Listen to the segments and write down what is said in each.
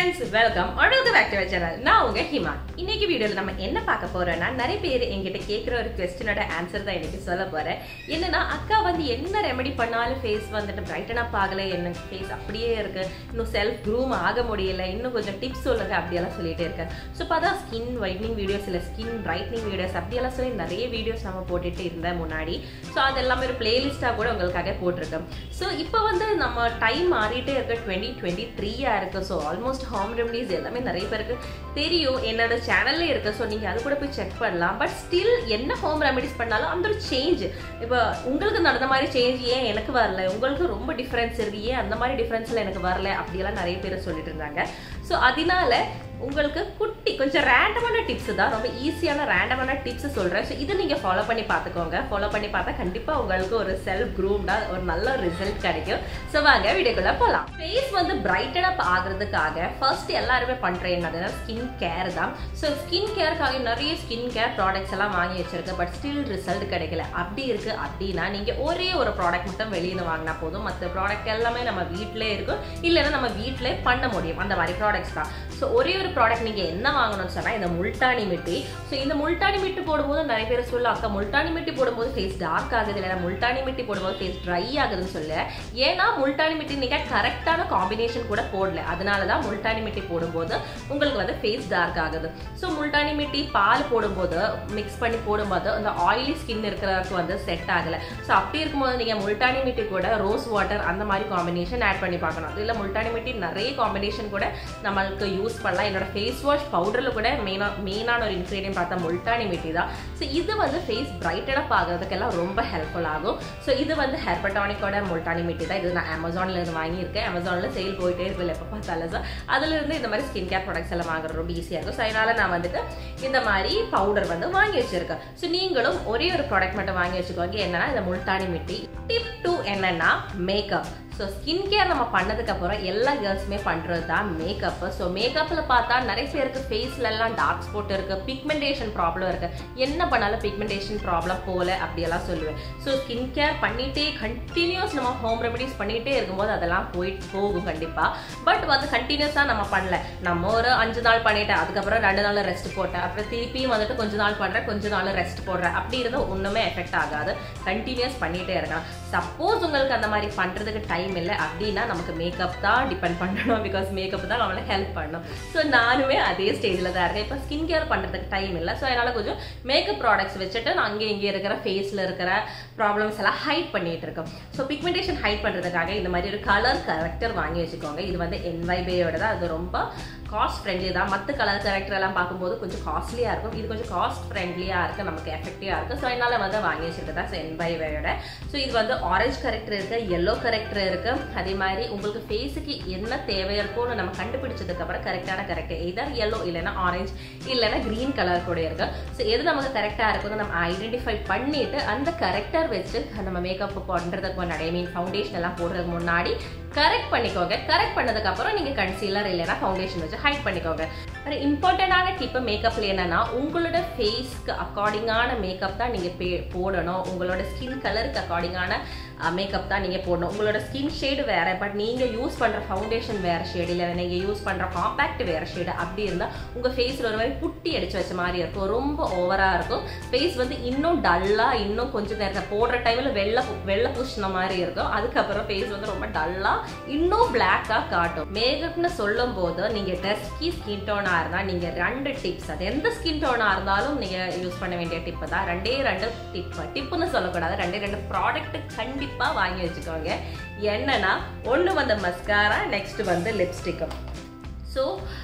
friends welcome அடுத்த back to channel நான் உங்க ஹிமா இன்னைக்கு வீடியோல நம்ம என்ன பார்க்க போறோம்னா நிறைய பேர் என்கிட்ட கேட்குற ஒரு கொஸ்டினோட ஆன்சர் தான் இன்னைக்கு சொல்ல போறேன் என்னன்னா அக்கா வந்து என்ன ரெமெடி பண்ணாலும் ஃபேஸ் வந்துட்டு பிரைட்டன் அப் ஆகல என்ன ஃபேஸ் அப்படியே இருக்கு இன்னும் செல்ஃப் க்ரூம் ஆக முடியல இன்னும் கொஞ்சம் டிப்ஸ் சொல்லுங்க அப்படியெல்லாம் சொல்லிட்டே இருக்கேன் ஸோ இப்போ அதான் ஸ்கின் ஒயிட்னிங் வீடியோஸ் இல்லை ஸ்கின் பிரைட்னிங் வீடியோஸ் அப்படியெல்லாம் சொல்லி நிறைய வீடியோஸ் நம்ம போட்டுட்டு இருந்தேன் முன்னாடி ஸோ அது எல்லாமே ஒரு பிளேலிஸ்டாக கூட உங்களுக்காக போட்டிருக்கேன் ஸோ இப்போ வந்து நம்ம டைம் மாறிட்டே இருக்க டுவெண்ட்டி டுவெண்ட்டி த்ரீயாக இருக்கு ஸோ ஆல்மோஸ்ட் ஹோம் ரெமடிஸ் எல்லாமே நிறைய பேருக்கு தெரியும் என்னோட சேனல்ல இருக்கு ஸோ நீங்கள் அது கூட போய் செக் பண்ணலாம் பட் ஸ்டில் என்ன ஹோம் ரெமடிஸ் பண்ணாலும் அந்த ஒரு சேஞ்ச் இப்போ உங்களுக்கு நடந்த மாதிரி சேஞ்ச் ஏன் எனக்கு வரல உங்களுக்கு ரொம்ப டிஃப்ரென்ஸ் இருக்கு ஏன் அந்த மாதிரி டிஃப்ரென்ஸ்ல எனக்கு வரல அப்படியெல்லாம் நிறைய பேர் சொல்லிட்டு இருந்தாங்க ஸோ அதனால உங்களுக்கு குட்டி கொஞ்சம் ரேண்டமான டிப்ஸ் தான் ரொம்ப ஈஸியான ரேண்டமான டிப்ஸ் சொல்கிறேன் ஸோ இதை நீங்கள் ஃபாலோ பண்ணி பார்த்துக்கோங்க ஃபாலோ பண்ணி பார்த்தா கண்டிப்பாக உங்களுக்கு ஒரு செல்ஃப் க்ரூம்டாக ஒரு நல்ல ரிசல்ட் கிடைக்கும் ஸோ வாங்க வீடியோக்குள்ளே போகலாம் ஃபேஸ் வந்து பிரைட்டன் அப் ஆகுறதுக்காக ஃபர்ஸ்ட் எல்லாருமே பண்ணுற என்னதுன்னா ஸ்கின் கேர் தான் ஸோ ஸ்கின் கேருக்காக நிறைய ஸ்கின் கேர் ப்ராடக்ட்ஸ் எல்லாம் வாங்கி வச்சிருக்கேன் பட் ஸ்டில் ரிசல்ட் கிடைக்கல அப்படி இருக்கு அப்படின்னா நீங்கள் ஒரே ஒரு ப்ராடக்ட் மட்டும் வெளியில் வாங்கினா போதும் மற்ற ப்ராடக்ட் எல்லாமே நம்ம வீட்டிலே இருக்கும் இல்லைன்னா நம்ம வீட்டிலே பண்ண முடியும் அந்த மாதிரி ப்ராடக்ட்ஸ் தான் ஸோ ஒரே ஒரு ப்ராடக்ட் நீங்கள் என்ன வாங்கணும்னு சொன்னால் இந்த முல்டானி மிட்டி ஸோ இந்த முல்டானி மிட்டி போடும்போது நிறைய பேர் சொல்ல அக்கா முல்டானி மிட்டி போடும்போது ஃபேஸ் டார்க் ஆகுது இல்லை முல்டானி மிட்டி போடும்போது ஃபேஸ் ட்ரை ஆகுதுன்னு சொல்ல ஏன்னா முல்டானி மிட்டி நீங்கள் கரெக்டான காம்பினேஷன் கூட போடல அதனால தான் முல்டானி மிட்டி போடும்போது உங்களுக்கு வந்து ஃபேஸ் டார்க் ஆகுது ஸோ முல்டானி மிட்டி பால் போடும்போது மிக்ஸ் பண்ணி போடும்போது அந்த ஆயிலி ஸ்கின் இருக்கிறவருக்கு வந்து செட் ஆகலை ஸோ அப்படி இருக்கும்போது நீங்கள் முல்டானி மிட்டி கூட ரோஸ் வாட்டர் அந்த மாதிரி காம்பினேஷன் ஆட் பண்ணி பார்க்கணும் இல்லை முல்டானி மிட்டி நிறைய காம்பினேஷன் கூட நம்மளுக்கு யூஸ் பண்ணலாம் என்னோட ஃபேஸ் வாஷ் பவுடரில் கூட மெயினாக மெயினான ஒரு இன்க்ரீடியன்ட் பார்த்தா முல்டானி மிட்டி தான் ஸோ இது வந்து ஃபேஸ் பிரைட்டட் அப் ஆகிறதுக்கெல்லாம் ரொம்ப ஹெல்ப்ஃபுல் ஆகும் ஸோ இது வந்து ஹெர்பட்டானிக்கோட முல்டானி மிட்டி தான் இது நான் அமேசானில் இருந்து வாங்கியிருக்கேன் அமேசானில் சேல் போயிட்டே இருக்கு எப்போ பார்த்தாலும் ஸோ அதுலேருந்து இந்த மாதிரி ஸ்கின் கேர் ப்ராடக்ட்ஸ் எல்லாம் வாங்குறது ரொம்ப ஈஸியாக இருக்கும் ஸோ அதனால் நான் வந்துட்டு இந்த மாதிரி பவுடர் வந்து வாங்கி வச்சிருக்கேன் ஸோ நீங்களும் ஒரே ஒரு ப்ராடக்ட் மட்டும் வாங்கி வச்சுக்கோங்க என்னன்னா இந்த முல்டானி மிட்டி டிப் டூ என்னன்னா மேக்கப் ஸோ ஸ்கின் கேர் நம்ம பண்ணதுக்கப்புறம் எல்லா கேர்ள்ஸுமே பண்ணுறது தான் மேக்கப்பு ஸோ மேக்கப்பில் பார்த்தா நிறைய பேருக்கு ஃபேஸ்லலாம் டார்க் ஸ்பாட் இருக்குது பிக்மெண்டேஷன் ப்ராப்ளம் இருக்குது என்ன பண்ணாலும் பிக்மெண்டேஷன் ப்ராப்ளம் போல அப்படியெல்லாம் சொல்லுவேன் ஸோ ஸ்கின் கேர் பண்ணிகிட்டே கண்டினியூஸ் நம்ம ஹோம் ரெமடிஸ் பண்ணிகிட்டே இருக்கும்போது அதெல்லாம் போயிட்டு போகும் கண்டிப்பாக பட் வந்து கண்டினியூஸாக நம்ம பண்ணல நம்ம ஒரு அஞ்சு நாள் பண்ணிட்டேன் அதுக்கப்புறம் ரெண்டு நாள் ரெஸ்ட் போட்டேன் அப்புறம் திருப்பியும் வந்துட்டு கொஞ்ச நாள் பண்ணுறேன் கொஞ்ச நாள் ரெஸ்ட் போடுறேன் அப்படி இருந்தால் ஒன்றுமே எஃபெக்ட் ஆகாது கண்டினியூஸ் பண்ணிகிட்டே இருக்கலாம் சப்போஸ் உங்களுக்கு அந்த மாதிரி பண்ணுறதுக்கு டைம் இல்லை அப்படின்னா நமக்கு மேக்கப் தான் டிபெண்ட் பண்ணணும் பிகாஸ் மேக்கப் தான் நம்மளை ஹெல்ப் பண்ணணும் ஸோ நானுமே அதே ஸ்டேஜில் தான் இருக்கேன் இப்போ ஸ்கின் கேர் பண்ணுறதுக்கு டைம் இல்லை ஸோ அதனால் கொஞ்சம் மேக்கப் ப்ராடக்ட்ஸ் வச்சுட்டு நான் அங்கே இங்கே இருக்கிற ஃபேஸில் இருக்கிற ப்ராப்ளம்ஸ் எல்லாம் ஹைட் பண்ணிட்டு இருக்கோம் ஸோ பிக்மெண்டேஷன் ஹைட் பண்ணுறதுக்காக இந்த மாதிரி ஒரு கலர் கரெக்டர் வாங்கி வச்சுக்கோங்க இது வந்து என்வைபேயோட தான் அது ரொம்ப காஸ்ட் ஃப்ரெண்ட்லி தான் மற்ற கலர் கரெக்டர் எல்லாம் பார்க்கும்போது கொஞ்சம் காஸ்ட்லியாக இருக்கும் இது கொஞ்சம் காஸ்ட் ஃப்ரெண்ட்லியாக இருக்குது நமக்கு எஃபெக்டிவாக இருக்குது ஸோ அதனால் வந்து வாங்கி வச்சுருக்கதா ஸோ என்வைவேயோட ஸோ இது வந்து ஆரஞ்சு கரெக்டர் இருக்குது எல்லோ கரெக்டர் இருக்குது அதே மாதிரி உங்களுக்கு ஃபேஸுக்கு என்ன தேவை இருக்கும்னு நம்ம கண்டுபிடிச்சதுக்கப்புறம் கரெக்டான கரெக்டர் எதர் எல்லோ இல்லைன்னா ஆரஞ்சு இல்லைன்னா க்ரீன் கலர் கூட இருக்குது ஸோ எது நமக்கு கரெக்டாக இருக்குன்னு நம்ம ஐடென்டிஃபை பண்ணிவிட்டு அந்த கரெக்டர் வச்சு நம்ம மேக்கப் பண்ணுறதுக்கு முன்னாடி ஐ மீன் ஃபவுண்டேஷன் எல்லாம் போடுறதுக்கு முன்னாடி கரெக்ட் பண்ணிக்கோங்க கரெக்ட் பண்ணதுக்கப்புறம் நீங்கள் கன்சீலர் இல்லைன்னா ஃபவுண்டேஷன் வச்சு ஹைட் பண்ணிக்கோங்க ஒரு இம்பார்ட்டண்டான டிப்பு மேக்கப்ல என்னன்னா உங்களோட ஃபேஸ்க்கு அக்கார்டிங்கான மேக்கப் தான் நீங்கள் பே போடணும் உங்களோட ஸ்கின் கலருக்கு அக்கார்டிங்கான மேக்கப் தான் நீங்கள் போடணும் உங்களோட ஸ்கின் ஷேடு வேறு பட் நீங்கள் யூஸ் பண்ணுற ஃபவுண்டேஷன் வேறு ஷேடு இல்லை நீங்கள் யூஸ் பண்ணுற காம்பேக்ட் வேறு ஷேடு அப்படி இருந்தால் உங்கள் ஃபேஸில் ஒரு மாதிரி புட்டி அடிச்சு வச்ச மாதிரி இருக்கும் ரொம்ப ஓவராக இருக்கும் ஃபேஸ் வந்து இன்னும் டல்லாக இன்னும் கொஞ்சம் நேரத்தில் போடுற டைமில் வெள்ளை வெள்ளை பூசின மாதிரி இருக்கும் அதுக்கப்புறம் ஃபேஸ் வந்து ரொம்ப டல்லாக இன்னும் பிளாக்காக காட்டும் மேக்கப்னு சொல்லும் போது நீங்கள் டஸ்கி ஸ்கின் டோனாக இருந்தால் நீங்கள் ரெண்டு டிப்ஸ் அது எந்த ஸ்கின் டோனாக இருந்தாலும் நீங்கள் யூஸ் பண்ண வேண்டிய டிப்பு தான் ரெண்டே ரெண்டு டிப் டிப்புன்னு சொல்லக்கூடாது ரெண்டே ரெண்டு ப்ராடக்ட் கண்டிப்பாக வாங்கி வச்சுக்கோங்க என்னன்னா ஒன்று வந்து மஸ்காரா நெக்ஸ்ட் வந்து லிப்ஸ்டிக்கும் ஸோ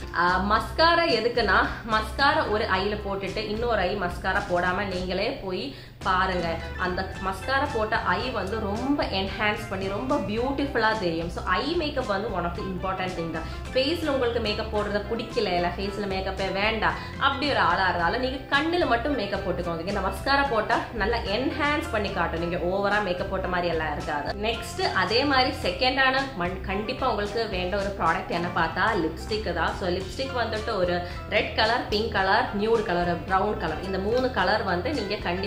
மஸ்காரா எதுக்குன்னா மஸ்காரா ஒரு ஐயில் போட்டுட்டு இன்னொரு ஐ மஸ்காரா போடாமல் நீங்களே போய் பாருங்க அந்த மஸ்காரா போட்ட ஐ வந்து ரொம்ப என்ஹான்ஸ் பண்ணி ரொம்ப பியூட்டிஃபுல்லாக தெரியும் ஸோ ஐ மேக்கப் வந்து one of the important thing தான் ஃபேஸில் உங்களுக்கு மேக்கப் போடுறத பிடிக்கல இல்லை ஃபேஸில் மேக்கப்பே வேண்டாம் அப்படி ஒரு ஆளாக இருந்தாலும் நீங்கள் கண்ணில் மட்டும் மேக்கப் போட்டுக்கோங்க இந்த மஸ்காரா போட்டால் நல்லா என்ஹான்ஸ் பண்ணி காட்டும் நீங்கள் ஓவராக மேக்கப் போட்ட மாதிரி எல்லாம் இருக்காது நெக்ஸ்ட் அதே மாதிரி செகண்டான மண் கண்டிப்பாக உங்களுக்கு வேண்ட ஒரு ப்ராடக்ட் என்ன பார்த்தா லிப்ஸ்டிக் தான் ஸோ லிப்ஸ்டிக் வந்துட்டு ஒரு red colour pink colour nude colour brown colour இந்த மூணு கலர் வந்து நீங்கள் கண்டிப்பாக வாங்கி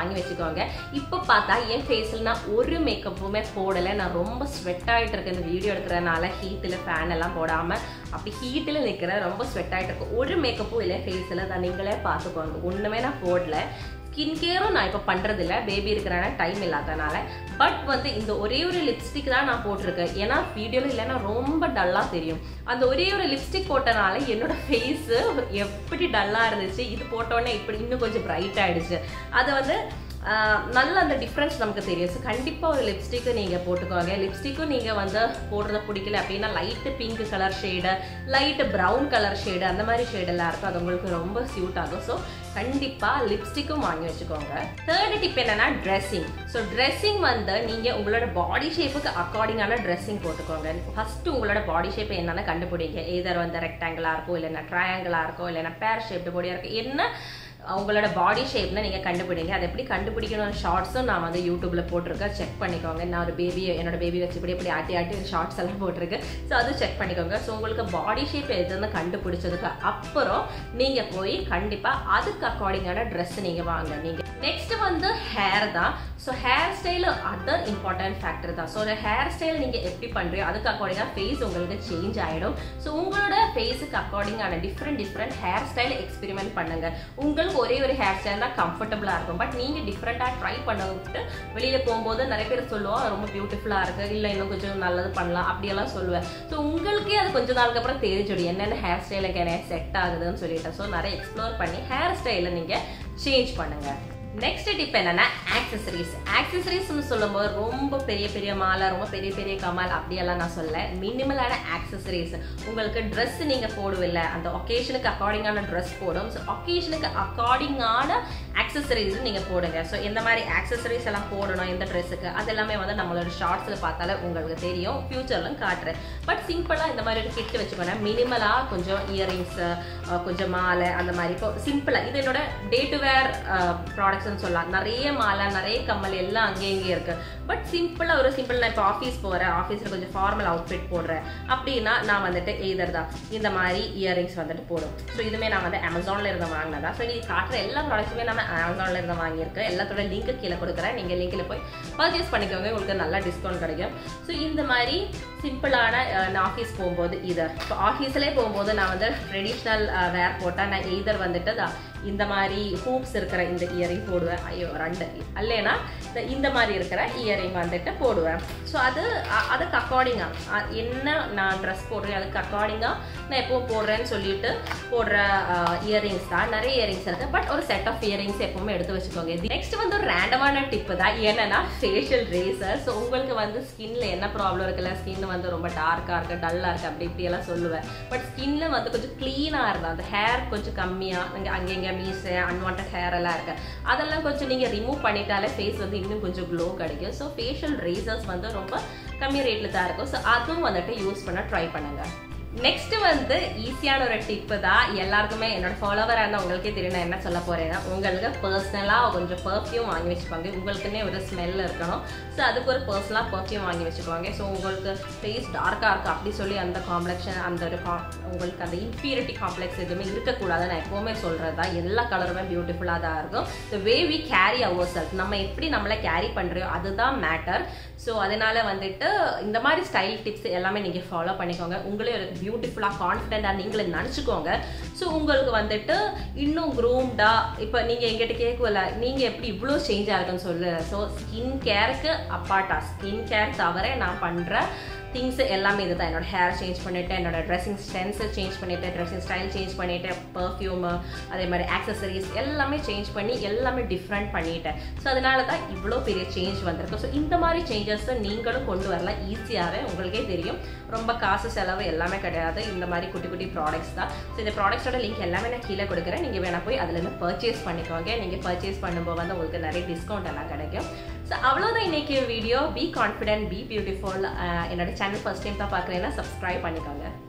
வாங்கி வச்சுக்கோங்க இப்போ பார்த்தா என் ஃபேஸில் நான் ஒரு மேக்கப்புமே போடலை நான் ரொம்ப ஸ்வெட் ஆகிட்டு இருக்கேன் இந்த வீடியோ எடுக்கிறனால ஹீட்டில் ஃபேன் எல்லாம் போடாமல் அப்படி ஹீட்டில் நிற்கிறேன் ரொம்ப ஸ்வெட் ஆகிட்டு இருக்கு ஒரு மேக்கப்பும் இல்லை ஃபேஸில் தான் நீங்களே பார்த்துக்கோங்க ஒன்றுமே நான் போடல ஸ்கின் கேரும் நான் இப்போ பண்ணுறதில்ல பேபி இருக்கிறனால டைம் இல்லாதனால பட் வந்து இந்த ஒரே ஒரு லிப்ஸ்டிக் தான் நான் போட்டிருக்கேன் ஏன்னா வீடியோவில் இல்லைன்னா ரொம்ப டல்லாக தெரியும் அந்த ஒரே ஒரு லிப்ஸ்டிக் போட்டனால என்னோட ஃபேஸு எப்படி டல்லாக இருந்துச்சு இது போட்டோன்னே இப்படி இன்னும் கொஞ்சம் பிரைட் ஆயிடுச்சு அது வந்து ஆஹ் நல்ல அந்த டிஃப்ரென்ஸ் நமக்கு தெரியும் ஸோ கண்டிப்பாக ஒரு லிப்ஸ்டிக்கு நீங்கள் போட்டுக்கோங்க லிப்ஸ்டிக்கும் நீங்கள் வந்து போடுறத பிடிக்கல அப்படின்னா light pink colour shade light brown colour shade அந்த மாதிரி ஷேடெல்லாம் இருக்கும் அது உங்களுக்கு ரொம்ப சூட் ஆகும் ஸோ கண்டிப்பாக லிப்ஸ்டிக்கும் வாங்கி வச்சுக்கோங்க தேர்ட் டிப் என்னன்னா ட்ரெஸ்ஸிங் ஸோ ட்ரெஸ்ஸிங் வந்து நீங்கள் உங்களோட பாடி ஷேப்புக்கு அக்கார்டிங்கான ட்ரெஸ்ஸிங் போட்டுக்கோங்க ஃபஸ்ட்டு உங்களோட பாடி ஷேப் என்னன்னு கண்டுபிடிங்க எதர் வந்து ரெக்டாங்கிளாக இருக்கும் இல்லைன்னா ட்ரையாங்கிளாக இருக்கும் இல்லைன்னா பேர் ஷேப்டு பாடியாக இருக்கும் என்ன உங்களோட பாடி ஷேப்ல நீங்கள் கண்டுபிடிங்க அதை எப்படி கண்டுபிடிக்கணும் ஷார்ட்ஸும் நான் வந்து யூடியூப்ல போட்டிருக்கேன் செக் பண்ணிக்கோங்க நான் ஒரு பேபி என்னோட பேபி வச்சு இப்படி இப்படி ஆட்டி ஆட்டி ஷார்ட்ஸ் எல்லாம் போட்டிருக்கு ஸோ அது செக் பண்ணிக்கோங்க ஸோ உங்களுக்கு பாடி ஷேப் எதுன்னு கண்டுபிடிச்சதுக்கு அப்புறம் நீங்கள் போய் கண்டிப்பாக அதுக்கு அக்கார்டிங்கான ட்ரெஸ் நீங்கள் வாங்க நீங்கள் நெக்ஸ்ட் வந்து ஹேர் தான் so hair style other important factor தான் ஸோ ஒரு ஹேர் ஸ்டைல் நீங்கள் எப்படி பண்ணுறீங்க அதுக்கு அக்கார்டிங்காக ஃபேஸ் உங்களுக்கு சேஞ்ச் ஆகிடும் ஸோ உங்களோட ஃபேஸுக்கு அக்கார்டிங்கான different different hair style experiment பண்ணுங்க உங்களுக்கு ஒரே ஒரு ஹேர் ஸ்டைல் தான் கம்ஃபர்டபுளாக இருக்கும் பட் நீங்கள் டிஃப்ரெண்ட்டாக ட்ரை பண்ணிட்டு வெளியில் போகும்போது நிறைய பேர் சொல்லுவோம் ரொம்ப பியூட்டிஃபுல்லாக இருக்குது இல்லை இன்னும் கொஞ்சம் நல்லது பண்ணலாம் அப்படியெல்லாம் சொல்லுவேன் ஸோ உங்களுக்கே அது கொஞ்ச நாளுக்கு அப்புறம் தெரிஞ்சிடும் என்னென்ன ஹேர் ஸ்டைலுக்கு என்ன செட் ஆகுதுன்னு சொல்லிட்டு ஸோ நிறைய எக்ஸ்ப்ளோர் பண்ணி ஹேர் ஸ்டைலை நீங்கள் சேஞ்ச் பண்ணுங்க நெக்ஸ்ட் டிப் என்னன்னா ஆக்சசரிஸ் ஆக்சசரிஸ்னு சொல்லும்போது ரொம்ப பெரிய பெரிய மாலை ரொம்ப பெரிய பெரிய கமால் அப்படியெல்லாம் நான் சொல்ல மினிமலான ஆக்சசரிஸ் உங்களுக்கு ட்ரெஸ் நீங்கள் போடுவில்ல அந்த ஒகேஷனுக்கு அக்கார்டிங்கான ட்ரெஸ் போடும் ஸோ ஒகேஷனுக்கு அக்கார்டிங்கான ஆக்சசரிஸ் நீங்கள் போடுங்க ஸோ எந்த மாதிரி ஆக்சசரிஸ் எல்லாம் போடணும் எந்த ட்ரெஸ்ஸுக்கு அது எல்லாமே வந்து நம்மளோட ஷார்ட்ஸில் பார்த்தாலே உங்களுக்கு தெரியும் ஃபியூச்சர்லாம் காட்டுறேன் பட் சிம்பிளாக இந்த மாதிரி ஒரு கிட் வச்சுக்கோங்க மினிமலாக கொஞ்சம் இயரிங்ஸ் கொஞ்சம் மாலை அந்த மாதிரி இப்போ சிம்பிளாக இது என்னோட டே டு வேர் ப்ராடக்ட்ஸ்னு சொல்லலாம் நிறைய மாலை நிறைய கம்மல் எல்லாம் அங்கே இங்கே இருக்கு பட் சிம்பிளாக ஒரு சிம்பிள் நான் இப்போ ஆஃபீஸ் போகிறேன் ஆஃபீஸில் கொஞ்சம் ஃபார்மல் அவுட்ஃபிட் போடுறேன் அப்படின்னா நான் வந்துட்டு எய்தர் தான் இந்த மாதிரி இயரிங்ஸ் வந்துட்டு போடும் ஸோ இதுவுமே நான் வந்து அமேசானில் இருந்து வாங்கினதா ஸோ இது காட்டுற எல்லா ப்ராடக்ட்ஸுமே நம்ம அமேசானில் இருந்து வாங்கியிருக்கேன் எல்லாத்தோட லிங்க் கீழே கொடுக்குறேன் நீங்கள் லிங்கில் போய் பர்ச்சேஸ் பண்ணிக்கோங்க உங்களுக்கு நல்லா டிஸ்கவுண்ட் கிடைக்கும் ஸோ இந்த மாதிரி சிம்பிளான நான் ஆஃபீஸ் போகும்போது இது இப்போ ஆஃபீஸ்லேயே போகும்போது நான் வந்து ட்ரெடிஷ்னல் வேர் போட்டால் நான் எய்தர் வந்துட்டு தான் இந்த மாதிரி ஹூப்ஸ் இருக்கிற இந்த இயரிங் போடுவேன் ஐயோ ரெண்டு அல்லேனா இந்த இந்த மாதிரி இருக்கிற இயரிங் வந்துட்டு போடுவேன் ஸோ அது அ- அதுக்கு அக்கார்டிங்காக என்ன நான் ட்ரெஸ் போடுறேன் அதுக்கு அக்கார்டிங்காக நான் எப்போ போடுறேன்னு சொல்லிட்டு போடுற இயரிங்ஸ் தான் நிறைய இயரிங்ஸ் இருக்கு பட் ஒரு செட் ஆஃப் இயரிங்ஸ் எப்பவுமே எடுத்து வச்சுக்கோங்க நெக்ஸ்ட் வந்து ஒரு ரேண்டமான டிப்பு தான் என்னன்னா ஃபேஷியல் ரேசர் ஸோ உங்களுக்கு வந்து ஸ்கின்ல என்ன ப்ராப்ளம் இருக்குல்ல ஸ்கின் வந்து ரொம்ப டார்க்காக இருக்கு டல்லாக இருக்கு அப்படி இப்படி எல்லாம் சொல்லுவேன் பட் ஸ்கின்ல வந்து கொஞ்சம் க்ளீனாக இருந்தால் அந்த ஹேர் கொஞ்சம் கம்மியாக அங்கே அங்கங்கே மீசு அன்வான்ட் ஹேர் எல்லாம் இருக்கு அதெல்லாம் கொஞ்சம் நீங்கள் ரிமூவ் பண்ணிட்டாலே ஃபேஸ் வந்து இன்னும் கொஞ்சம் க்ளோ கிடைக்கும் ஸோ ஃபேஷியல் ரேசர்ஸ் வந்து ரொம்ப கம்மி ரேட்டில் தான் இருக்கும் ஸோ அதுவும் வந்துட்டு யூஸ் பண்ண ட்ரை பண்ணுங்க நெக்ஸ்ட் வந்து ஈஸியான ஒரு டிப்பு தான் எல்லாருக்குமே என்னோட ஃபாலோவராக இருந்தால் உங்களுக்கே தெரியும் நான் என்ன சொல்ல போறேன்னா உங்களுக்கு பர்சனலாக கொஞ்சம் பர்ஃப்யூம் வாங்கி வச்சுக்கோங்க உங்களுக்குன்னே ஒரு ஸ்மெல் இருக்கணும் ஸோ அதுக்கு ஒரு பர்சனலாக பர்ஃப்யூம் வாங்கி வச்சுக்கோங்க ஸோ உங்களுக்கு ஃபேஸ் டார்க்காக இருக்குது அப்படி சொல்லி அந்த காம்ப்ளெக்ஷன் அந்த ஒரு com- உங்களுக்கு அந்த இன்ஃபீரிட்டி காம்ப்ளெக்ஸ் எதுவுமே இருக்கக்கூடாது நான் எப்போவுமே சொல்கிறது தான் எல்லா கலருமே பியூட்டிஃபுல்லாக தான் இருக்கும் the way we carry our self நம்ம எப்படி நம்மளை கேரி பண்ணுறோம் அதுதான் மேட்டர் ஸோ அதனால வந்துட்டு இந்த மாதிரி ஸ்டைல் டிப்ஸ் எல்லாமே நீங்கள் ஃபாலோ பண்ணிக்கோங்க உங்களே ஒரு பியூட்டிஃபுல்லாக கான்ஃபிடென்ட்டாக நீங்களே நினச்சிக்கோங்க ஸோ உங்களுக்கு வந்துட்டு இன்னும் க்ரூம்டா இப்போ நீங்கள் எங்கிட்ட கேட்கல நீங்கள் எப்படி இவ்வளோ சேஞ்ச் ஆகுதுன்னு சொல்லு ஸோ ஸ்கின் கேருக்கு அப்பாட்டா ஸ்கின் கேர் தவிர நான் பண்ணுற திங்ஸ் எல்லாமே இதுதான் என்னோட ஹேர் சேஞ்ச் பண்ணிட்டு என்னோட ட்ரெஸ்ஸிங் ஸ்டென்ஸை சேஞ்ச் பண்ணிட்டு ட்ரெஸ்ஸிங் ஸ்டைல் சேஞ்ச் பண்ணிட்டு பர்ஃப்யூமு அதே மாதிரி ஆக்சசரிஸ் எல்லாமே சேஞ்ச் பண்ணி எல்லாமே டிஃப்ரெண்ட் பண்ணிட்டேன் ஸோ அதனால தான் இவ்வளோ பெரிய சேஞ்ச் வந்திருக்கு ஸோ இந்த மாதிரி சேஞ்சஸை நீங்களும் கொண்டு வரலாம் ஈஸியாகவே உங்களுக்கே தெரியும் ரொம்ப காசு செலவு எல்லாமே கிடையாது இந்த மாதிரி குட்டி குட்டி ப்ராடக்ட்ஸ் தான் ஸோ இந்த ப்ராடக்ட்ஸோட லிங்க் எல்லாமே நான் கீழே கொடுக்குறேன் நீங்கள் வேணா போய் அதுலேருந்து பர்ச்சேஸ் பண்ணிக்கோங்க நீங்கள் பர்ச்சேஸ் பண்ணும்போது வந்து உங்களுக்கு நிறைய டிஸ்கவுண்ட் எல்லாம் கிடைக்கும் ஸோ அவ்வளோதான் இன்னைக்கு video be confident be beautiful என்னோட சேனல் ஃபர்ஸ்ட் டைம் தான் பார்க்குறேன்னா சப்ஸ்கிரைப் பண்ணிக்கோங்க